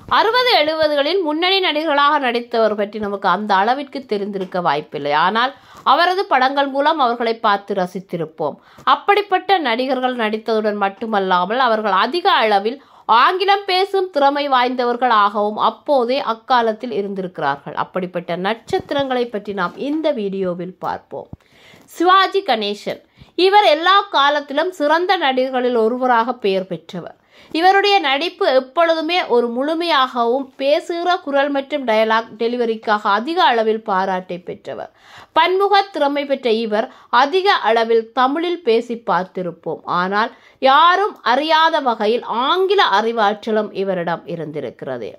அறுபது எழுபதுகளில் முன்னணி நடிகர்களாக நடித்தவர் பற்றி நமக்கு அந்த அளவிற்கு தெரிந்திருக்க வாய்ப்பில்லை ஆனால் அவரது படங்கள் மூலம் அவர்களை பார்த்து ரசித்திருப்போம் அப்படிப்பட்ட நடிகர்கள் நடித்ததுடன் மட்டுமல்லாமல் அவர்கள் அதிக அளவில் ஆங்கிலம் பேசும் திறமை வாய்ந்தவர்களாகவும் அப்போதே அக்காலத்தில் இருந்திருக்கிறார்கள் அப்படிப்பட்ட நட்சத்திரங்களை பற்றி நாம் இந்த வீடியோவில் பார்ப்போம் சிவாஜி கணேசன் இவர் எல்லா காலத்திலும் சிறந்த நடிகர்களில் ஒருவராக பெயர் பெற்றவர் இவருடைய நடிப்பு எப்பொழுதுமே ஒரு முழுமையாகவும் பேசுகிற குரல் மற்றும் டயலாக் டெலிவரிக்காக அதிக அளவில் பாராட்டை பெற்றவர் பன்முக திறமை பெற்ற இவர் அதிக அளவில் தமிழில் பேசி பார்த்திருப்போம் ஆனால் யாரும் அறியாத வகையில் ஆங்கில அறிவாற்றலும் இவரிடம் இருந்திருக்கிறது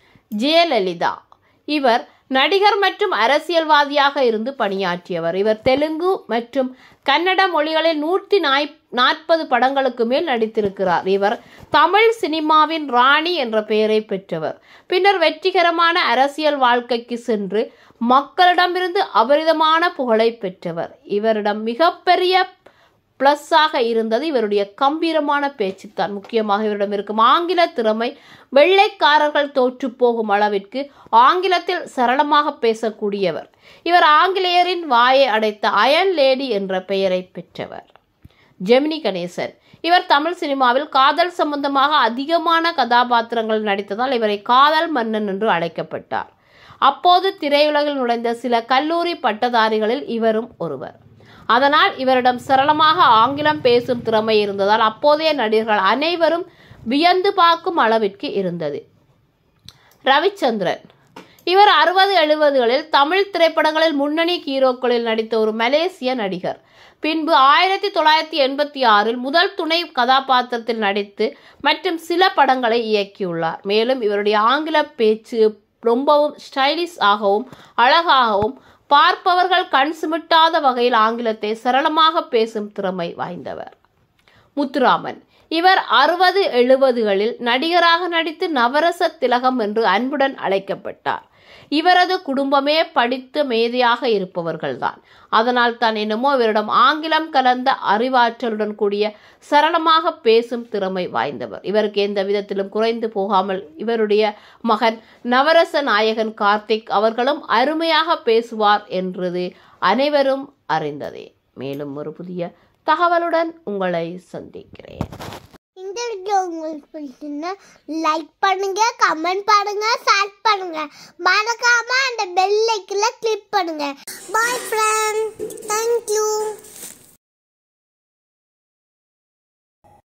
ஜெயலலிதா இவர் நடிகர் மற்றும் அரசியல்வாதியாக இருந்து பணியாற்றியவர் இவர் தெலுங்கு மற்றும் கன்னட மொழிகளில் நூற்றி நாய் நாற்பது படங்களுக்கு மேல் நடித்திருக்கிறார் இவர் தமிழ் சினிமாவின் ராணி என்ற பெயரை பெற்றவர் பின்னர் வெற்றிகரமான அரசியல் வாழ்க்கைக்கு சென்று மக்களிடமிருந்து அபரிதமான புகழை பெற்றவர் இவரிடம் மிகப்பெரிய ப்ளஸ்ஸாக இருந்தது இவருடைய கம்பீரமான பேச்சுத்தான் முக்கியமாக இவரிடம் இருக்கும் ஆங்கில திறமை வெள்ளைக்காரர்கள் தோற்று போகும் அளவிற்கு ஆங்கிலத்தில் சரளமாக பேசக்கூடியவர் இவர் ஆங்கிலேயரின் வாயை அடைத்த அயன் லேடி என்ற பெயரை பெற்றவர் ஜெமினி கணேசன் இவர் தமிழ் சினிமாவில் காதல் சம்பந்தமாக அதிகமான கதாபாத்திரங்கள் நடித்ததால் இவரை காதல் மன்னன் என்று அழைக்கப்பட்டார் அப்போது திரையுலகில் நுழைந்த சில கல்லூரி பட்டதாரிகளில் இவரும் ஒருவர் அதனால் இவரிடம் சரளமாக ஆங்கிலம் பேசும் திறமை இருந்ததால் அப்போதைய நடிகர்கள் அனைவரும் வியந்து பார்க்கும் அளவிற்கு இருந்தது ரவிச்சந்திரன் இவர் அறுபது எழுபதுகளில் தமிழ் திரைப்படங்களில் முன்னணி ஹீரோக்களில் நடித்த ஒரு மலேசிய நடிகர் பின்பு ஆயிரத்தி தொள்ளாயிரத்தி எண்பத்தி ஆறில் முதல் துணை கதாபாத்திரத்தில் நடித்து மற்றும் சில படங்களை இயக்கியுள்ளார் மேலும் இவருடைய ஆங்கில பேச்சு ரொம்பவும் ஸ்டைலிஷ் ஆகவும் அழகாகவும் பார்ப்பவர்கள் கண் சிமிட்டாத வகையில் ஆங்கிலத்தை சரளமாக பேசும் திறமை வாய்ந்தவர் முத்துராமன் இவர் அறுபது எழுபதுகளில் நடிகராக நடித்து நவரச திலகம் என்று அன்புடன் அழைக்கப்பட்டார் இவரது குடும்பமே படித்த மேதையாக இருப்பவர்கள்தான் அதனால் தான் என்னமோ இவரிடம் ஆங்கிலம் கலந்த அறிவாற்றலுடன் கூடிய சரளமாக பேசும் திறமை வாய்ந்தவர் இவருக்கு எந்த விதத்திலும் குறைந்து போகாமல் இவருடைய மகன் நவரச நாயகன் கார்த்திக் அவர்களும் அருமையாக பேசுவார் என்றது அனைவரும் அறிந்ததே மேலும் ஒரு புதிய தகவலுடன் உங்களை சந்திக்கிறேன் இந்த வீடியோ உங்களுக்கு பிடிச்சிருந்தா லைக் பண்ணுங்க கமெண்ட் பண்ணுங்க ஷேர் பண்ணுங்க மறக்காம அந்த பெல் ஐக்கன்ல கிளிக் பண்ணுங்க பாய் ஃப்ரெண்ட்ஸ்